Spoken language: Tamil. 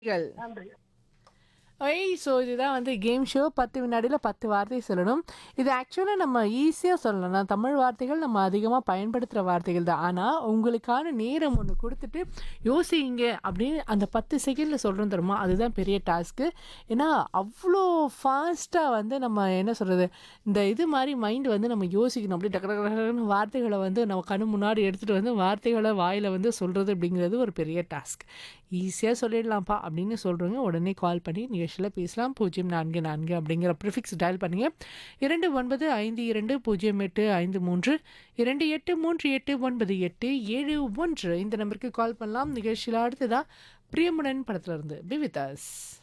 கள். நன்றி ஐ ஸோ இதுதான் வந்து கேம் ஷோ பத்து வினாடியில் பத்து வார்த்தை சொல்லணும் இது ஆக்சுவலாக நம்ம ஈஸியாக சொல்லலாம் தமிழ் வார்த்தைகள் நம்ம அதிகமாக பயன்படுத்துகிற வார்த்தைகள் தான் ஆனால் உங்களுக்கான நேரம் ஒன்று கொடுத்துட்டு யோசிங்க அப்படின்னு அந்த பத்து செகண்டில் சொல்கிறோம் தருமா அதுதான் பெரிய டாஸ்க்கு ஏன்னா அவ்வளோ ஃபாஸ்ட்டாக வந்து நம்ம என்ன சொல்கிறது இந்த இது மாதிரி மைண்ட் வந்து நம்ம யோசிக்கணும் அப்படியே டக்கு டக்கு டக்குன்னு வார்த்தைகளை வந்து நம்ம கண்ணு முன்னாடி எடுத்துகிட்டு வந்து வார்த்தைகளை வாயில் வந்து சொல்கிறது அப்படிங்கிறது ஒரு பெரிய டாஸ்க் ஈஸியாக சொல்லிடலாம்ப்பா அப்படின்னு சொல்கிறவங்க உடனே கால் பண்ணி நிகழ்ச்சியில் பேசலாம் பூஜ்ஜியம் நான்கு நான்கு அப்படிங்கிற ப்ரிஃபிக்ஸ் டயல் பண்ணுங்க இரண்டு ஒன்பது ஐந்து இரண்டு பூஜ்ஜியம் எட்டு ஐந்து மூன்று இரண்டு எட்டு மூன்று எட்டு ஒன்பது எட்டு ஏழு ஒன்று இந்த நம்பருக்கு கால் பண்ணலாம் நிகழ்ச்சியில் அடுத்ததாக பிரியமுடன் படத்துல இருந்து பி வித் அஸ்